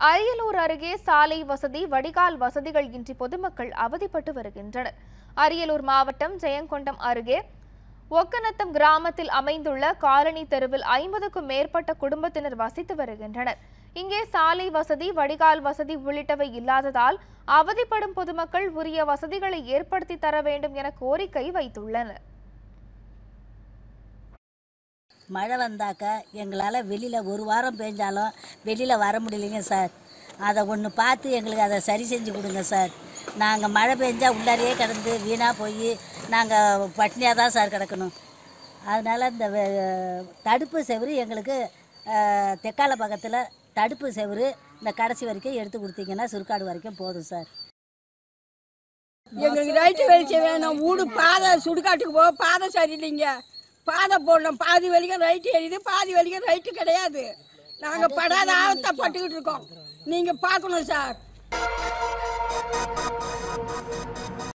அரியலூர் அருகே சாலை வசதி வடிகால் வசதிகள் இன்றி பொதுமக்கள் அவதிப்பட்டு வருகின்றனர் அரியலூர் மாவட்டம் ஜெயங்கொண்டம் அருகே ஒக்கநத்தம் கிராமத்தில் அமைந்துள்ள காலனி தெருவில் ஐம்பதுக்கும் மேற்பட்ட குடும்பத்தினர் வசித்து வருகின்றனர் இங்கே சாலை வசதி வடிகால் வசதி உள்ளிட்டவை இல்லாததால் அவதிப்படும் பொதுமக்கள் உரிய வசதிகளை ஏற்படுத்தி தர வேண்டும் என கோரிக்கை வைத்துள்ளனர் மழை வந்தாக்கா எங்களால் வெளியில் ஒரு வாரம் பெஞ்சாலும் வெளியில் வர முடியலைங்க சார் அதை ஒன்று பார்த்து எங்களுக்கு அதை சரி செஞ்சு கொடுங்க சார் நாங்கள் மழை பெஞ்சா உள்ளாரையே கிடந்து வீணாக போய் நாங்கள் பட்னியாக தான் சார் கிடக்கணும் அதனால் இந்த வெ- தடுப்பு செவரு எங்களுக்கு அஹ், தெக்கால பக்கத்தில் தடுப்பு செவரு இந்த கடைசி வரைக்கும் எடுத்து கொடுத்தீங்கன்னா சுருக்காடு வரைக்கும் போதும் சார் எங்களுக்கு ரைட்டு வெளிச்சம் வேணும் வீடு பாதை சுடுகாட்டுக்கு போக பாதை சரியில்லைங்க பாதை போடணும் பாதி வரைக்கும் ரைட்டு எரியுது பாதி வரைக்கும் ரைட்டு கிடையாது நாங்கள் படாத ஆழத்தை பட்டுக்கிட்டு இருக்கோம் நீங்கள் பார்க்கணும் சார்